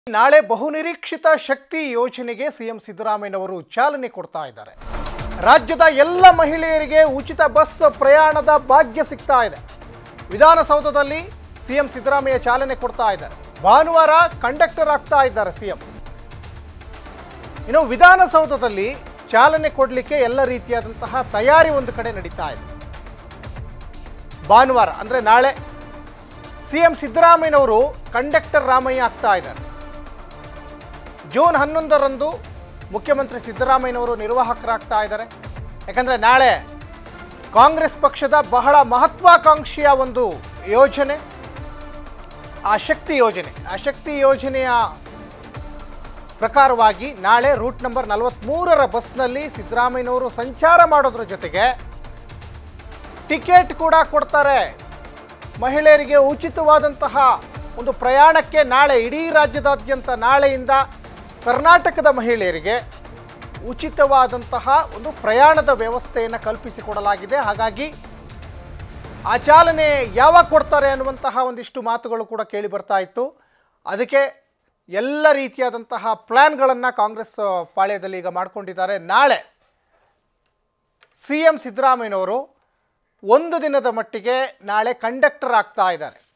ನಾಳೆ ಬಹುನಿರೀಕ್ಷಿತ ಶಕ್ತಿ ಯೋಜನೆಗೆ ಸಿಎಂ ಸಿದ್ದರಾಮಯ್ಯನವರು ಚಾಲನೆ ಕೊಡ್ತಾ ಇದ್ದಾರೆ ರಾಜ್ಯದ ಎಲ್ಲ ಮಹಿಳೆಯರಿಗೆ ಉಚಿತ ಬಸ್ ಪ್ರಯಾಣದ ಭಾಗ್ಯ ಸಿಗ್ತಾ ಇದೆ ವಿಧಾನಸೌಧದಲ್ಲಿ ಸಿಎಂ ಸಿದ್ದರಾಮಯ್ಯ ಚಾಲನೆ ಕೊಡ್ತಾ ಇದ್ದಾರೆ ಭಾನುವಾರ ಕಂಡಕ್ಟರ್ ಆಗ್ತಾ ಇದ್ದಾರೆ ಸಿಎಂ ಇನ್ನು ವಿಧಾನಸೌಧದಲ್ಲಿ ಚಾಲನೆ ಕೊಡಲಿಕ್ಕೆ ಎಲ್ಲ ರೀತಿಯಾದಂತಹ ತಯಾರಿ ಒಂದು ಕಡೆ ನಡೀತಾ ಇದೆ ಭಾನುವಾರ ಅಂದರೆ ನಾಳೆ ಸಿಎಂ ಸಿದ್ದರಾಮಯ್ಯನವರು ಕಂಡಕ್ಟರ್ ರಾಮಯ್ಯ ಆಗ್ತಾ ಇದ್ದಾರೆ ಜೂನ್ ಹನ್ನೊಂದರಂದು ಮುಖ್ಯಮಂತ್ರಿ ಸಿದ್ದರಾಮಯ್ಯನವರು ನಿರ್ವಾಹಕರಾಗ್ತಾ ಇದ್ದಾರೆ ಯಾಕಂದರೆ ನಾಳೆ ಕಾಂಗ್ರೆಸ್ ಪಕ್ಷದ ಬಹಳ ಮಹತ್ವಾಕಾಂಕ್ಷಿಯ ಒಂದು ಯೋಜನೆ ಆ ಶಕ್ತಿ ಯೋಜನೆ ಆ ಶಕ್ತಿ ಯೋಜನೆಯ ಪ್ರಕಾರವಾಗಿ ನಾಳೆ ರೂಟ್ ನಂಬರ್ ನಲವತ್ತ್ಮೂರರ ಬಸ್ನಲ್ಲಿ ಸಿದ್ದರಾಮಯ್ಯನವರು ಸಂಚಾರ ಮಾಡೋದ್ರ ಜೊತೆಗೆ ಟಿಕೆಟ್ ಕೂಡ ಕೊಡ್ತಾರೆ ಮಹಿಳೆಯರಿಗೆ ಉಚಿತವಾದಂತಹ ಒಂದು ಪ್ರಯಾಣಕ್ಕೆ ನಾಳೆ ಇಡೀ ರಾಜ್ಯದಾದ್ಯಂತ ನಾಳೆಯಿಂದ ಕರ್ನಾಟಕದ ಮಹಿಳೆಯರಿಗೆ ಉಚಿತವಾದಂತಹ ಒಂದು ಪ್ರಯಾಣದ ವ್ಯವಸ್ಥೆಯನ್ನು ಕಲ್ಪಿಸಿಕೊಡಲಾಗಿದೆ ಹಾಗಾಗಿ ಆ ಚಾಲನೆ ಯಾವಾಗ ಕೊಡ್ತಾರೆ ಅನ್ನುವಂತಹ ಒಂದಿಷ್ಟು ಮಾತುಗಳು ಕೂಡ ಕೇಳಿ ಬರ್ತಾ ಇತ್ತು ಅದಕ್ಕೆ ಎಲ್ಲ ರೀತಿಯಾದಂತಹ ಪ್ಲ್ಯಾನ್ಗಳನ್ನು ಕಾಂಗ್ರೆಸ್ ಆ, ಪಾಳ್ಯದಲ್ಲಿ ಈಗ ಮಾಡ್ಕೊಂಡಿದ್ದಾರೆ ನಾಳೆ ಸಿ ಎಂ ಸಿದ್ದರಾಮಯ್ಯನವರು ಒಂದು ದಿನದ ಮಟ್ಟಿಗೆ ನಾಳೆ ಕಂಡಕ್ಟರ್ ಆಗ್ತಾ ಇದ್ದಾರೆ